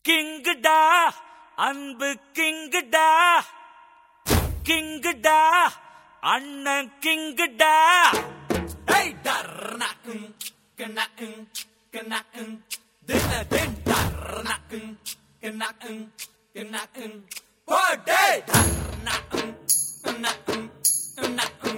கிங்குடா அன்பு கிங்குடா கிங்குடா அண்ணன் கிங்குடா Hey, darnakum, kanakum, kanakum, dinna din darnakum, kanakum, kanakum, oh day, darnakum, kanakum, kanakum.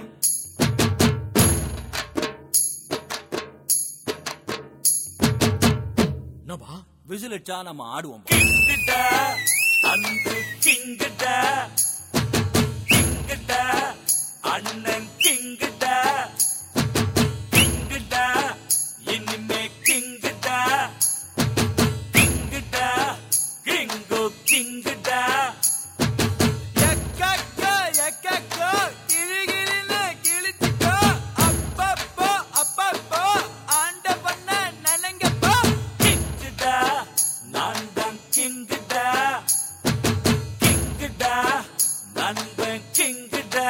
என்னப்பா விசில் அடிச்சா நம்ம ஆடுவோம் கிங்குடா அன்பு கிங்குடா கிங்குடா அண்ணன் கிங்குடா கிங்குடா இனிமே கிங்குடா கிங்குடா கிங்கு கிங்குடா எக்கக்கோ, எக்கக்கோ, கிளுகிளுன்னு கிழிச்சுக்கோ. அப்பப்போ, அப்பப்போ, ஆண்ட பண்ண நனங்கப்போ. கிங்குடா நான் தான் கிங்குடா கிங்குடா நண்பன் கிங்குடா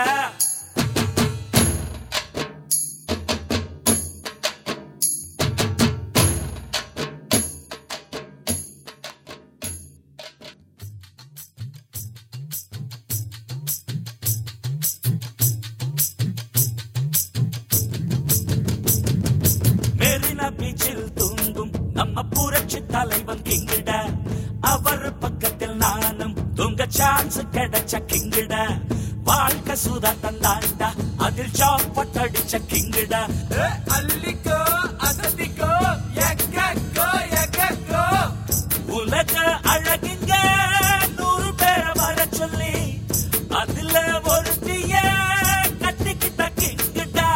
மெரினா பீச்சில் தூங்கும் நம்ம புரட்சி தலைவன் கிங்கிட அவர் பக்கத்தில் நானும் தூங்க சான்ஸ் கிடைச்ச கிங்கிட வாழ்க்கை சுதா தந்தாண்டா அதில் சாப்பட் அடிச்ச கிங்கிட ஏ, அள்ளிக்கோ, அசத்திக்கோ, எக்கக்கோ, எக்கக்கோ. உலக அழகிங்க நூறு பேரை வர சொல்லி அதுல ஒருத்திய கட்டிக்கிட்ட கிங்கிடா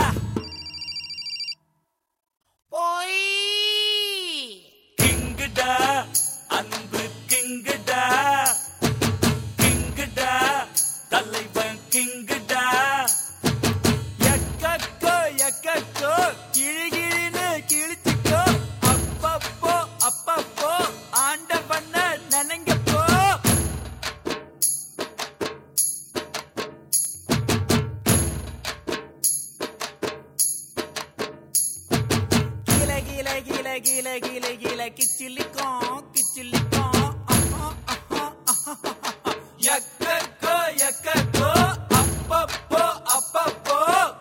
கிங்குடா அன்பு கிங்குடா கிங்குடா தலைவன் கிங்குடா எக்கக்கோ, எக்கக்கோ, கிழிகிழின்னு கிழிச்சுக்கோ. அப்பப்போ, அப்பப்போ, ஆண்ட பண்ண நனங்கப்போ. கீழ, கீழ, கீழ, கீழ, கீழ, கீழ, கிச்சிலிக்கும், கிச்சிலிக்கும். அஹா, அஹா, அஹா, அஹா. எக்கக்கோ, எக்கக்கோ, அப்பப்போ, அப்பப்போ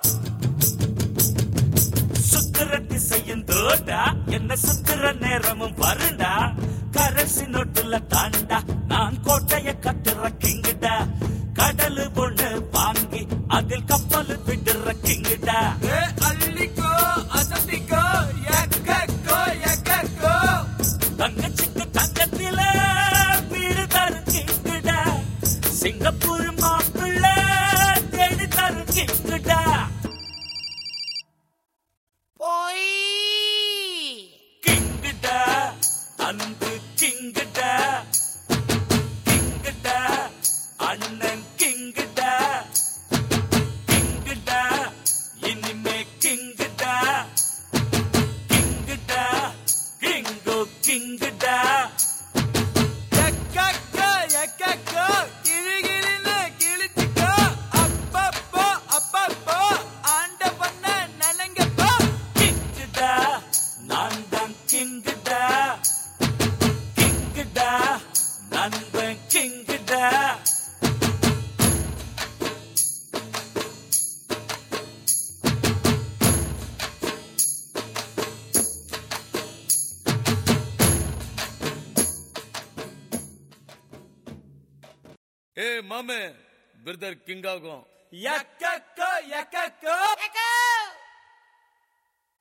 சுத்துற திசையும் தோடா என்ன சுத்துற நேரமும் வருண்டா கரசி நொட்டுல தாண்டா நான் கோட்டைய கட்டுற கிங்குடா கடலு பொண்ணு வாங்கி அதில் கப்பல் விடுற கிங்குடா ஏ, அள்ளிக்கோ, அசத்திக்கோ, எக்கக்கோ, எக்கக்கோ. தங்கச்சிக்கு தங்கத்தில வீடு தரும் கிங்குடா சிங்கப்பூர் மாப்பிள்ள தேடி தரும் கிங்குடா கிங்குடா அன்பு கிங்குடா கிங்குடா அண்ணன் கிங்குடா கிங்குடா இனிமே கிங்குடா கிங்குடா கிங்கு கிங்குடா எக்கக்கோ, எக்கக்கோ, கிழிகிழின்னு கிழிச்சுக்கோ. அப்பப்போ, அப்பப்போ, ஆண்ட பண்ண நனங்கப்போ. கிங்குடா நான் தான் கிங்குடா கிங்குடா நண்பன் கிங்குடா ஏ மாமே பிரதர் கிங் ஆகும் எக்கக்கோ,